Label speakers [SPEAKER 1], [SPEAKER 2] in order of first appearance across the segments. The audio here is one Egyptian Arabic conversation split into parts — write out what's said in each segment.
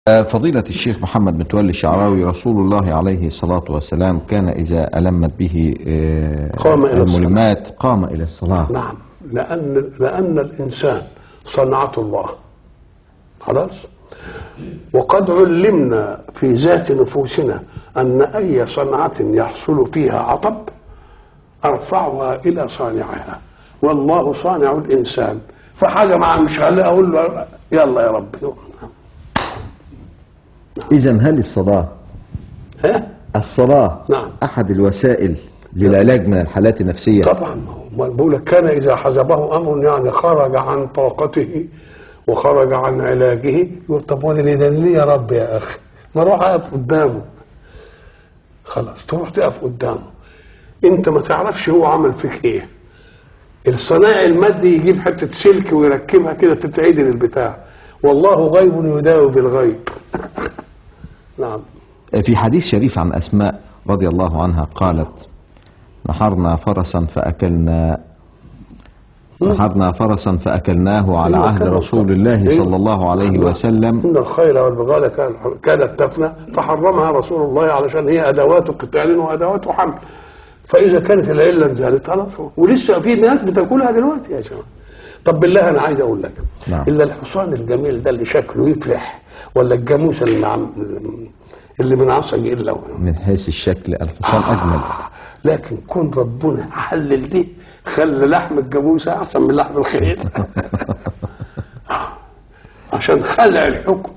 [SPEAKER 1] فضيلة الشيخ محمد متولي الشعراوي رسول الله عليه الصلاة والسلام كان إذا ألمت به آه،
[SPEAKER 2] قام إلى الصلاة.
[SPEAKER 1] الملمات قام إلى الصلاة
[SPEAKER 2] نعم لأن لأن الإنسان صنعة الله خلاص وقد علمنا في ذات نفوسنا أن أي صنعة يحصل فيها عطب أرفعها إلى صانعها والله صانع الإنسان فحاجة مع مش خليه أقول له يلا يا رب
[SPEAKER 1] إذا هل الصلاة
[SPEAKER 2] ها
[SPEAKER 1] الصلاة
[SPEAKER 2] نعم.
[SPEAKER 1] أحد الوسائل للعلاج من الحالات النفسية
[SPEAKER 2] طبعا ما بقول لك كان اذا حزبه امر يعني خرج عن طاقته وخرج عن علاجه يقول طب وانا ليه ده ليه يا رب يا اخي ما اروح اقف قدامه خلاص تروح تقف قدامه انت ما تعرفش هو عمل فيك ايه الصنايعي المادي يجيب حته سلك ويركبها كده تتعدل البتاع والله غيب يداوي بالغيب نعم
[SPEAKER 1] في حديث شريف عن أسماء رضي الله عنها قالت نحرنا فرسا فأكلنا نحرنا فرسا فأكلناه على
[SPEAKER 2] أيوة
[SPEAKER 1] عهد
[SPEAKER 2] كان-
[SPEAKER 1] رسول الله
[SPEAKER 2] أيوة.
[SPEAKER 1] صلى الله عليه وسلم
[SPEAKER 2] إن الخيل والبغال كان كانت تفنى فحرمها رسول الله علشان هي أدوات قتال وأدوات حمل فإذا كانت العلة انزالت خلاص ولسه في ناس بتاكلها دلوقتي يا شباب طب بالله أنا عايز أقول لك
[SPEAKER 1] نعم.
[SPEAKER 2] إلا الحصان الجميل ده اللي شكله يفرح ولا الجاموسة اللي مع اللي من عصا إلا
[SPEAKER 1] من حيث الشكل الحصان أجمل
[SPEAKER 2] لكن كون ربنا حلل دي خلى لحم الجاموسة أحسن من لحم الخيل عشان خلع الحكم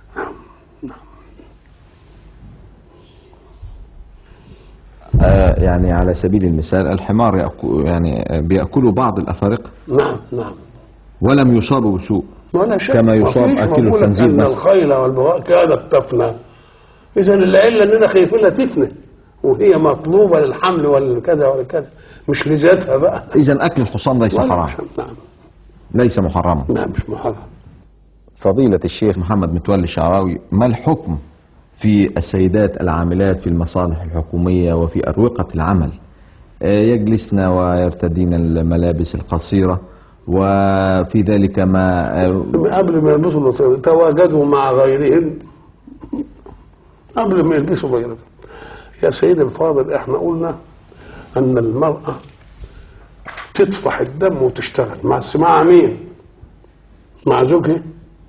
[SPEAKER 1] آه، يعني على سبيل المثال الحمار يأكل يعني آه، بيأكلوا بعض الأفارقة
[SPEAKER 2] نعم نعم
[SPEAKER 1] ولم يصابوا بسوء
[SPEAKER 2] ولا شك
[SPEAKER 1] كما
[SPEAKER 2] ما
[SPEAKER 1] يصاب
[SPEAKER 2] فيش
[SPEAKER 1] أكل
[SPEAKER 2] مقولة
[SPEAKER 1] الخنزير
[SPEAKER 2] أن
[SPEAKER 1] مثلا.
[SPEAKER 2] الخيل والبغاء كانت تفنى إذا العلة إننا خايفين لا تفنى وهي مطلوبة للحمل ولا كذا ولا كذا مش لذاتها بقى
[SPEAKER 1] إذا أكل الحصان ليس
[SPEAKER 2] ولا
[SPEAKER 1] حرام
[SPEAKER 2] مش- نعم
[SPEAKER 1] ليس محرما
[SPEAKER 2] نعم مش محرم
[SPEAKER 1] فضيلة الشيخ محمد متولي الشعراوي ما الحكم في السيدات العاملات في المصالح الحكومية وفي أروقة العمل آه، يجلسن ويرتدين الملابس القصيرة وفي ذلك ما آه،
[SPEAKER 2] قبل ما يلبسوا النصير تواجدوا مع غيرهم قبل ما يلبسوا غيرهم يا سيدي الفاضل احنا قلنا ان المرأة تطفح الدم وتشتغل مع مع مين؟ مع زوجها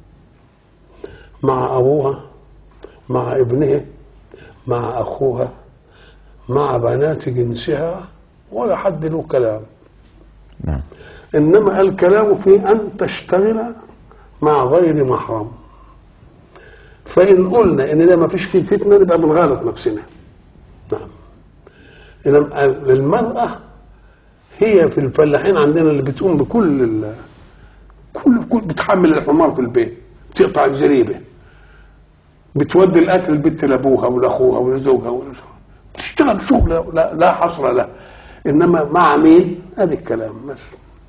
[SPEAKER 2] مع ابوها مع ابنها مع اخوها مع بنات جنسها ولا حد له كلام
[SPEAKER 1] نعم
[SPEAKER 2] انما الكلام في ان تشتغل مع غير محرم فان قلنا ان ده ما فيش فيه فتنه نبقى بنغلط نفسنا نعم انما المراه هي في الفلاحين عندنا اللي بتقوم بكل ال... كل كل بتحمل الحمار في البيت تقطع الزريبه بتودي الاكل البنت لابوها ولاخوها ولزوجها ولزوجها تشتغل شغل لا, لا حصر له انما مع مين؟ ادي الكلام بس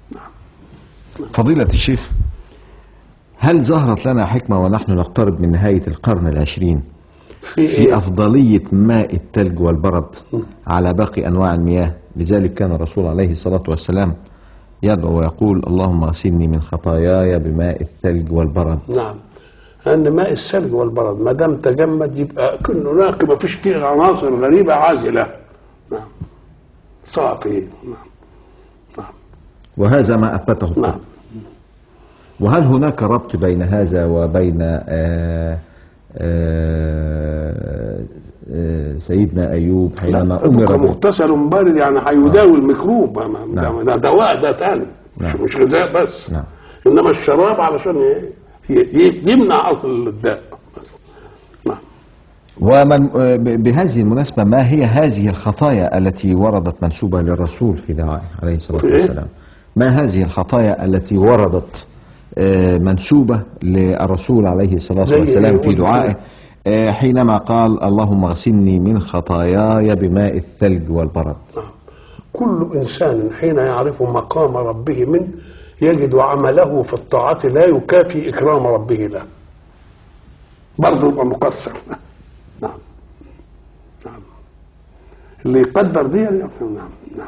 [SPEAKER 1] فضيلة الشيخ هل ظهرت لنا حكمة ونحن نقترب من نهاية القرن العشرين
[SPEAKER 2] في
[SPEAKER 1] في
[SPEAKER 2] ايه؟
[SPEAKER 1] أفضلية ماء الثلج والبرد على باقي أنواع المياه لذلك كان الرسول عليه الصلاة والسلام يدعو ويقول اللهم اغسلني من خطاياي بماء الثلج والبرد
[SPEAKER 2] نعم ان ماء الثلج والبرد ما دام تجمد يبقى كله ناقي ما فيش فيه عناصر غريبه عازله نعم صافي نعم
[SPEAKER 1] وهذا ما أثبته الطب.
[SPEAKER 2] نعم
[SPEAKER 1] وهل هناك ربط بين هذا وبين آه آه آه سيدنا أيوب حينما أمر
[SPEAKER 2] يبقى
[SPEAKER 1] ب-
[SPEAKER 2] مغتسل بارد يعني هيداوي الميكروب ما- ما-
[SPEAKER 1] نعم.
[SPEAKER 2] ده دواء ده تاني مش,
[SPEAKER 1] نعم.
[SPEAKER 2] مش غذاء بس
[SPEAKER 1] نعم.
[SPEAKER 2] انما الشراب علشان ي- ي- يمنع اصل الداء بس. نعم
[SPEAKER 1] ومن آه، ب- بهذه المناسبة ما هي هذه الخطايا التي وردت منسوبة للرسول في دعائه عليه الصلاة
[SPEAKER 2] في إيه؟
[SPEAKER 1] والسلام ما هذه الخطايا التي وردت آه، منسوبة للرسول عليه الصلاة
[SPEAKER 2] زي
[SPEAKER 1] والسلام
[SPEAKER 2] إيه؟
[SPEAKER 1] في
[SPEAKER 2] قول
[SPEAKER 1] دعائه آه، حينما قال اللهم اغسلني من خطاياي بماء الثلج والبرد
[SPEAKER 2] نعم. كل إنسان حين يعرف مقام ربه منه يجد عمله في الطاعة لا يكافي إكرام ربه له برضه يبقى مقصر نعم نعم اللي يقدر دي يعني نعم نعم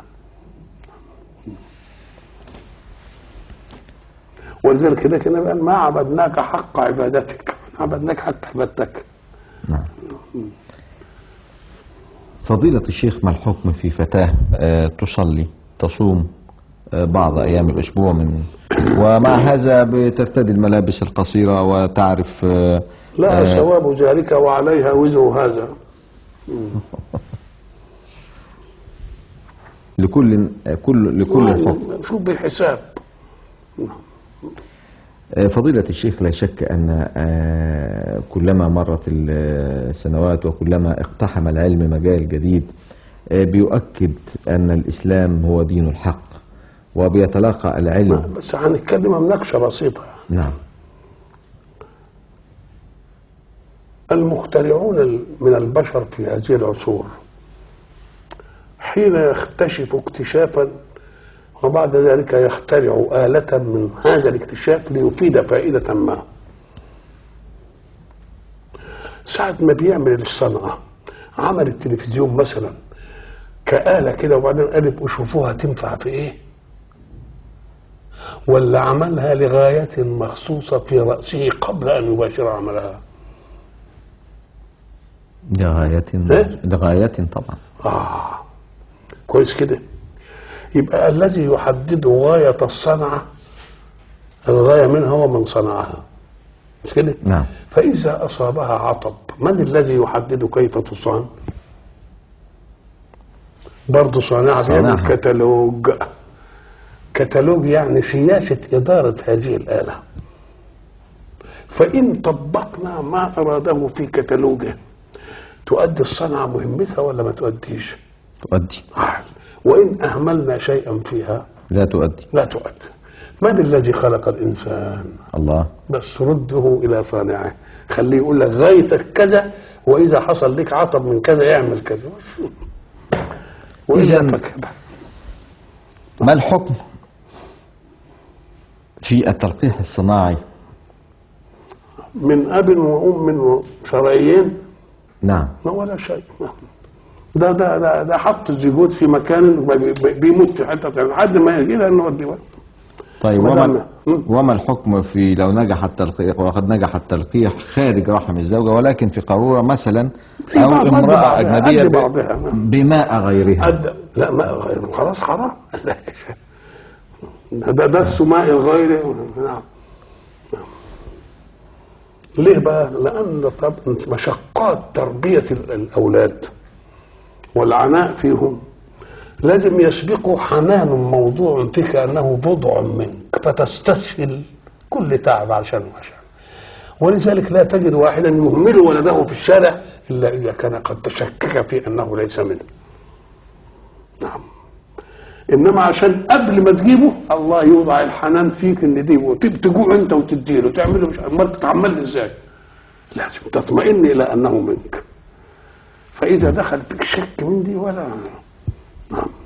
[SPEAKER 2] ولذلك كده كده بقى ما عبدناك حق عبادتك عبدناك حتى عبدتك
[SPEAKER 1] نعم فضيلة الشيخ ما الحكم في فتاة آه، تصلي تصوم آه، بعض أيام الأسبوع من ومع هذا بترتدي الملابس القصيرة وتعرف آه،
[SPEAKER 2] لا
[SPEAKER 1] آه،
[SPEAKER 2] ثواب ذلك وعليها وزر هذا
[SPEAKER 1] لكل آه، كل لكل حكم
[SPEAKER 2] شوف بالحساب
[SPEAKER 1] آه، فضيلة الشيخ لا شك أن آه، كلما مرت السنوات وكلما اقتحم العلم مجال جديد آه، بيؤكد أن الإسلام هو دين الحق وبيتلاقى العلم
[SPEAKER 2] بس هنتكلم مناقشه بسيطه
[SPEAKER 1] نعم
[SPEAKER 2] المخترعون من البشر في هذه العصور حين يكتشف اكتشافا وبعد ذلك يخترع آلة من هذا الاكتشاف ليفيد فائدة ما ساعة ما بيعمل الصنعة عمل التلفزيون مثلا كآلة كده وبعدين قال يبقوا شوفوها تنفع في ايه ولا عملها لغاية مخصوصة في رأسه قبل أن يباشر عملها
[SPEAKER 1] لغاية
[SPEAKER 2] إيه؟
[SPEAKER 1] لغاية طبعا
[SPEAKER 2] آه كويس كده يبقى الذي يحدد غاية الصنعة الغاية منها هو من صنعها مش كده؟
[SPEAKER 1] نعم
[SPEAKER 2] فإذا أصابها عطب من الذي يحدد كيف تصان؟ برضه صانعها بيعمل
[SPEAKER 1] صانعها.
[SPEAKER 2] كتالوج كتالوج يعني سياسة إدارة هذه الآلة فإن طبقنا ما أراده في كتالوجه تؤدي الصنعة مهمتها ولا ما تؤديش؟
[SPEAKER 1] تؤدي
[SPEAKER 2] عال. وإن أهملنا شيئا فيها
[SPEAKER 1] لا تؤدي
[SPEAKER 2] لا تؤدي من الذي خلق الإنسان
[SPEAKER 1] الله
[SPEAKER 2] بس رده إلى صانعه خليه يقول لك غايتك كذا وإذا حصل لك عطب من كذا اعمل كذا وإذا
[SPEAKER 1] إذن-
[SPEAKER 2] فكذا
[SPEAKER 1] ما الحكم في التلقيح الصناعي
[SPEAKER 2] من أب وأم شرعيين
[SPEAKER 1] نعم
[SPEAKER 2] ما ولا شيء ده ده ده ده حط الزيجوت في مكان بي- بي- بيموت في حته لحد ما يجي لها انه يودي
[SPEAKER 1] طيب
[SPEAKER 2] ما
[SPEAKER 1] وما
[SPEAKER 2] دام- مم.
[SPEAKER 1] وما الحكم في لو نجح التلقيح وقد نجح التلقيح خارج رحم الزوجة ولكن في قارورة مثلا
[SPEAKER 2] في
[SPEAKER 1] أو
[SPEAKER 2] بعض-
[SPEAKER 1] امرأة
[SPEAKER 2] بعض-
[SPEAKER 1] أجنبية
[SPEAKER 2] قد
[SPEAKER 1] ب-
[SPEAKER 2] بعضها، نعم.
[SPEAKER 1] بماء غيرها
[SPEAKER 2] أدى لا ما غير خلاص حرام لا يا شيخ. ده ده السماء الغير نعم نعم. ليه بقى؟ لأن طب مشقات تربية ال- الأولاد والعناء فيهم لازم يسبقوا حنان موضوع فيك كأنه بضع منك فتستسهل كل تعب عشان عشان ولذلك لا تجد واحدا يهمل ولده في الشارع إلا إذا كان قد تشكك في أنه ليس منه نعم انما عشان قبل ما تجيبه الله يوضع الحنان فيك ان دي وتب- تجوع انت وتديله تعمله مش امال تتعمل ازاي؟ لازم تطمئن الى انه منك فاذا دخل فيك شك من دي ولا نعم